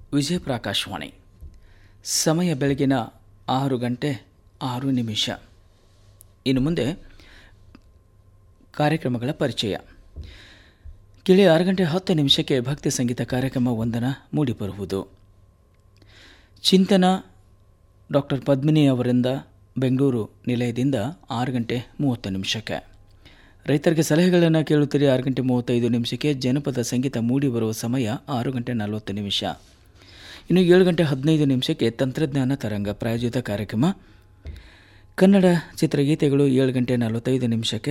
ವಿಜಯಪುರ ಆಕಾಶವಾಣಿ ಸಮಯ ಬೆಳಗಿನ ಆರು ಗಂಟೆ ಆರು ನಿಮಿಷ ಇನ್ನು ಮುಂದೆ ಕಾರ್ಯಕ್ರಮಗಳ ಪರಿಚಯ ಕಿಳಿ ಆರು ಗಂಟೆ ಹತ್ತು ನಿಮಿಷಕ್ಕೆ ಭಕ್ತಿ ಸಂಗೀತ ಕಾರ್ಯಕ್ರಮ ಒಂದನ ಮೂಡಿಬರುವುದು ಚಿಂತನ ಡಾಕ್ಟರ್ ಪದ್ಮಿನಿ ಅವರಿಂದ ಬೆಂಗಳೂರು ನಿಲಯದಿಂದ ಆರು ಗಂಟೆ ಮೂವತ್ತು ನಿಮಿಷಕ್ಕೆ ರೈತರಿಗೆ ಸಲಹೆಗಳನ್ನು ಕೇಳುತ್ತೀರಿ ಆರು ಗಂಟೆ ಮೂವತ್ತೈದು ನಿಮಿಷಕ್ಕೆ ಜನಪದ ಸಂಗೀತ ಮೂಡಿ ಬರುವ ಸಮಯ ಆರು ಗಂಟೆ ನಲವತ್ತು ನಿಮಿಷ ಇನ್ನು ಏಳು ಗಂಟೆ ಹದಿನೈದು ನಿಮಿಷಕ್ಕೆ ತಂತ್ರಜ್ಞಾನ ತರಂಗ ಪ್ರಾಯೋಜಿತ ಕಾರ್ಯಕ್ರಮ ಕನ್ನಡ ಚಿತ್ರಗೀತೆಗಳು ಏಳು ಗಂಟೆ ನಲವತ್ತೈದು ನಿಮಿಷಕ್ಕೆ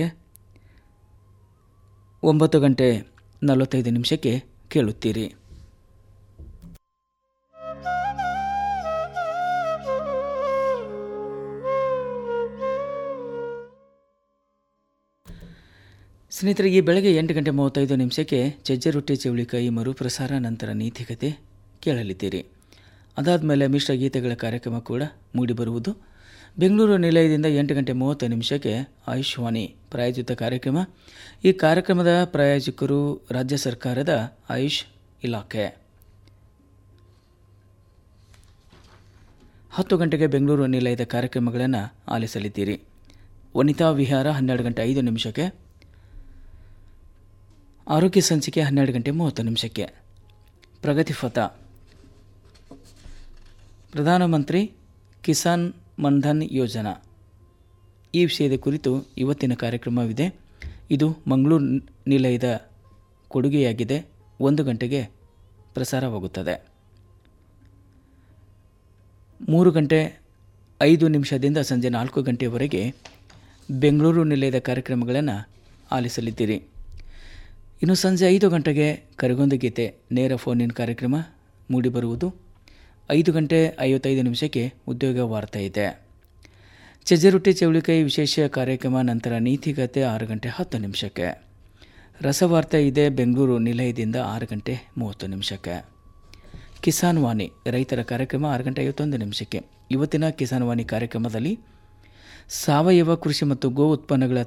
ಒಂಬತ್ತು ಗಂಟೆ ನಲವತ್ತೈದು ನಿಮಿಷಕ್ಕೆ ಕೇಳುತ್ತೀರಿ ಸ್ನೇಹಿತರೆ ಈ ಬೆಳಗ್ಗೆ ಎಂಟು ಗಂಟೆ ಮೂವತ್ತೈದು ನಿಮಿಷಕ್ಕೆ ಚಜ್ಜೆ ರೊಟ್ಟಿ ಚೌಳಿಕಾಯಿ ಮರುಪ್ರಸಾರ ನಂತರ ನೀತಿಕತೆ ಕೇಳಲಿದ್ದೀರಿ ಅದಾದಮೇಲೆ ಮಿಶ್ರ ಗೀತೆಗಳ ಕಾರ್ಯಕ್ರಮ ಕೂಡ ಮೂಡಿಬರುವುದು ಬೆಂಗಳೂರು ನಿಲಯದಿಂದ ಎಂಟು ಗಂಟೆ ಮೂವತ್ತು ನಿಮಿಷಕ್ಕೆ ಆಯುಷ್ವಾಣಿ ಪ್ರಾಯೋಜಿತ ಕಾರ್ಯಕ್ರಮ ಈ ಕಾರ್ಯಕ್ರಮದ ಪ್ರಾಯೋಜಕರು ರಾಜ್ಯ ಸರ್ಕಾರದ ಆಯುಷ್ ಇಲಾಖೆ ಹತ್ತು ಗಂಟೆಗೆ ಬೆಂಗಳೂರು ನಿಲಯದ ಕಾರ್ಯಕ್ರಮಗಳನ್ನು ಆಲಿಸಲಿದ್ದೀರಿ ವನಿತಾ ವಿಹಾರ ಹನ್ನೆರಡು ಗಂಟೆ ಐದು ನಿಮಿಷಕ್ಕೆ ಆರೋಗ್ಯ ಸಂಚಿಕೆ ಹನ್ನೆರಡು ಗಂಟೆ ಮೂವತ್ತು ನಿಮಿಷಕ್ಕೆ ಪ್ರಗತಿಪಥ ಪ್ರಧಾನಮಂತ್ರಿ ಕಿಸಾನ್ ಮನ್ಧನ್ ಯೋಜನಾ ಈ ವಿಷಯದ ಕುರಿತು ಇವತ್ತಿನ ಕಾರ್ಯಕ್ರಮವಿದೆ ಇದು ಮಂಗಳೂರು ನಿಲಯದ ಕೊಡುಗೆಯಾಗಿದೆ ಒಂದು ಗಂಟೆಗೆ ಪ್ರಸಾರವಾಗುತ್ತದೆ ಮೂರು ಗಂಟೆ ಐದು ನಿಮಿಷದಿಂದ ಸಂಜೆ ನಾಲ್ಕು ಗಂಟೆಯವರೆಗೆ ಬೆಂಗಳೂರು ನಿಲಯದ ಕಾರ್ಯಕ್ರಮಗಳನ್ನು ಆಲಿಸಲಿದ್ದೀರಿ ಇನ್ನು ಸಂಜೆ ಐದು ಗಂಟೆಗೆ ಕರಗೊಂದು ಗೀತೆ ನೇರ ಫೋನ್ ಕಾರ್ಯಕ್ರಮ ಮೂಡಿಬರುವುದು ಐದು ಗಂಟೆ ಐವತ್ತೈದು ನಿಮಿಷಕ್ಕೆ ಉದ್ಯೋಗ ವಾರ್ತೆ ಇದೆ ಚಜ್ಜರೊಟ್ಟಿ ಚೌಳಿಕಾಯಿ ವಿಶೇಷ ಕಾರ್ಯಕ್ರಮ ನಂತರ ನೀತಿಗತೆ ಆರು ಗಂಟೆ ಹತ್ತು ನಿಮಿಷಕ್ಕೆ ರಸವಾರ್ತೆ ಇದೆ ಬೆಂಗಳೂರು ನಿಲಯದಿಂದ ಆರು ಗಂಟೆ ಮೂವತ್ತು ನಿಮಿಷಕ್ಕೆ ಕಿಸಾನ್ ವಾಣಿ ರೈತರ ಕಾರ್ಯಕ್ರಮ ಆರು ಗಂಟೆ ಐವತ್ತೊಂದು ನಿಮಿಷಕ್ಕೆ ಇವತ್ತಿನ ಕಿಸಾನ್ ವಾಣಿ ಕಾರ್ಯಕ್ರಮದಲ್ಲಿ ಸಾವಯವ ಕೃಷಿ ಮತ್ತು ಗೋ ಉತ್ಪನ್ನಗಳ